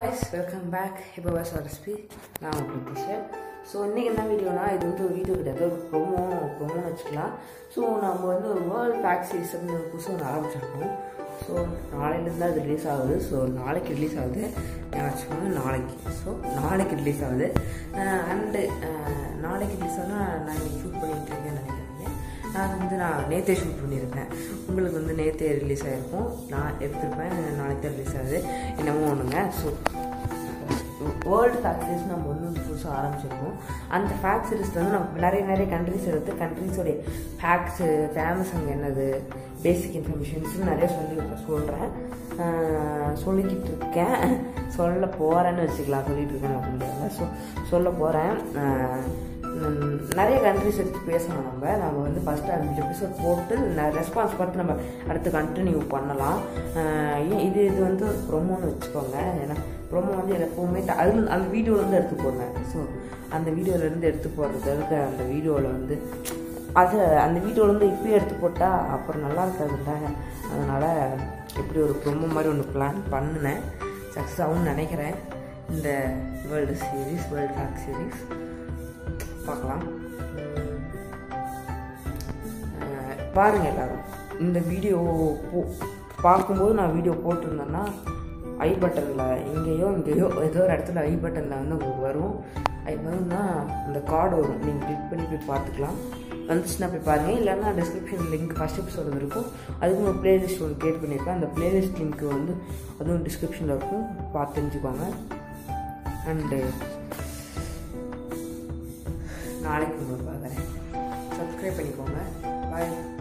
welcome back இப்போ வாஸ் recipe நான் உங்களுக்கு சார் ஸோ இன்றைக்கி என்ன வீடியோனா இது வந்து ஒரு வீடியோ கிடையாது ஒரு ப்ரொமோ ப்ரொமோன்னு வச்சுக்கலாம் ஸோ நம்ம வந்து ஒரு வேர்ல்ட் ஃபேக்ட் சீரிஸ் அப்படின்னு ஒரு புதுசாக ஒன்று ஆரம்பிச்சிருக்கோம் ஸோ நாளையிலேருந்து தான் அது ரிலீஸ் ஆகுது ஸோ நாளைக்கு ரிலீஸ் ஆகுது நான் வச்சுக்கோங்க நாளைக்கு ஸோ நாளைக்கு ரிலீஸ் ஆகுது அண்டு நாளைக்கு ரிலீஸ் ஆனால் நான் இன்னைக்கு ஷூட் பண்ணிட்டு இருக்கேன்னு நினைக்கிறேன் நான் வந்து நான் நேற்றே ஷூட் பண்ணியிருப்பேன் உங்களுக்கு வந்து நேற்றே ரிலீஸ் ஆகிருக்கும் நான் எடுத்திருப்பேன் நாளைக்கு தான் ரிலீஸ் ஆகுது என்னமோ ஒன்றுங்க ஸோ வேர்ல்டு ஃபேக்ட் சீரிஸ் நம்ம வந்து புதுசாக ஆரம்பிச்சிருக்கோம் அந்த ஃபேக்ட் சீரிஸில் வந்து நம்ம நிறைய நிறைய கண்ட்ரிஸ் எடுத்து கண்ட்ரிஸோடைய ஃபேக்ட்ஸு ஃபேமஸ் அங்கே என்னது பேசிக் இன்ஃபர்மேஷன்ஸ் நிறைய சொல்லி சொல்கிறேன் சொல்லிக்கிட்டு இருக்கேன் சொல்ல போகிறேன்னு வச்சுக்கலாம் சொல்லிட்டு இருக்கேன் அப்படின்றாங்க ஸோ சொல்ல போகிறேன் நிறைய கண்ட்ரிஸ் எடுத்து பேசணும் நம்ம நம்ம வந்து ஃபஸ்ட்டு அஞ்சு எபிசோட் போட்டு ரெஸ்பான்ஸ் பார்த்து நம்ம அடுத்து கண்டினியூ பண்ணலாம் இது இது வந்து ஒரு ப்ரொமோன்னு வச்சுக்கோங்க ஏன்னா ப்ரொமோ வந்து எப்போவுமே அது அந்த வீடியோலேருந்து எடுத்து போடுங்க ஸோ அந்த வீடியோலேருந்து எடுத்து போடுறதுக்கு அந்த வீடியோவில் வந்து அது அந்த வீடியோலேருந்து இப்போயே எடுத்து போட்டால் அப்புறம் நல்லா இருக்காதுல்ல அதனால் இப்படி ஒரு ப்ரொமோ மாதிரி ஒன்று பிளான் பண்ணினேன் சக்ஸஸ் ஆகும்னு நினைக்கிறேன் இந்த world series world fake series பார்க்கலாம் பாருங்கள் எல்லோரும் இந்த வீடியோ போ பார்க்கும்போது நான் வீடியோ போட்டிருந்தேன்னா ஐ பட்டனில் எங்கேயோ இங்கேயோ ஏதோ ஒரு இடத்துல ஐ பட்டனில் வந்து உங்களுக்கு வரும் ஐ வரும்னா இந்த கார்டு வரும் நீங்கள் கிளிக் பண்ணி போய் பார்த்துக்கலாம் வந்துச்சுன்னா போய் பாருங்கள் இல்லைன்னா டிஸ்கிரிப்ஷன் லிங்க் ஃபஸ்ட் எபிசோடு இருக்கும் அதுக்கும் ஒரு பிளேலிஸ்ட் ஒன்று கிரியேட் பண்ணியிருக்கேன் அந்த பிளேலிஸ்ட் லிங்க் வந்து அதுவும் டிஸ்கிரிப்ஷனில் இருக்கும் பார்த்து தெரிஞ்சுக்கோங்க அண்டு நாளைக்கு உங்களை பார்க்குறேன் சப்ஸ்கிரைப் பண்ணிக்கோங்க பாய்